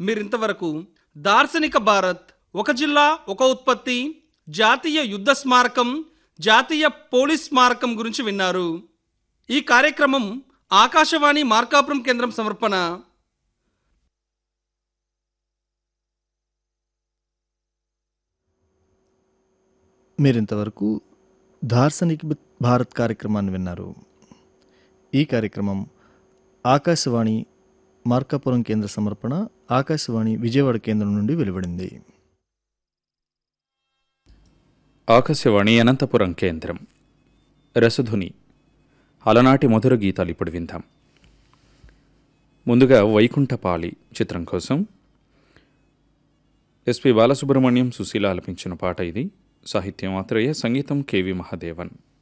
మీరింతవరకు దార్శనిక భారత్ ఒక జిల్లా ఒక ఉత్పత్తి జాతీయ యుద్ధ స్మారకం జాతీయ పోలీస్ స్మారకం గురించి విన్నారు ఈ కార్యక్రమం ఆకాశవాణి మార్కాపురం కేంద్రం సమర్పణ మీరింతవరకు దార్శనిక్ భారత్ కార్యక్రమాన్ని విన్నారు ఈ కార్యక్రమం ఆకాశవాణి మార్కాపురం కేంద్ర సమర్పణ ఆకాశవాణి విజయవాడ కేంద్రం నుండి వెలువడింది ఆకాశవాణి అనంతపురం కేంద్రం రసధుని అలనాటి మధుర గీతాలు ఇప్పుడు విందాం ముందుగా వైకుంఠపాలి చిత్రం కోసం ఎస్పి బాలసుబ్రహ్మణ్యం సుశీల ఆలపించిన పాట ఇది సాహిత్యం ఆత్రేయ సంగీతం కెవి మహాదేవన్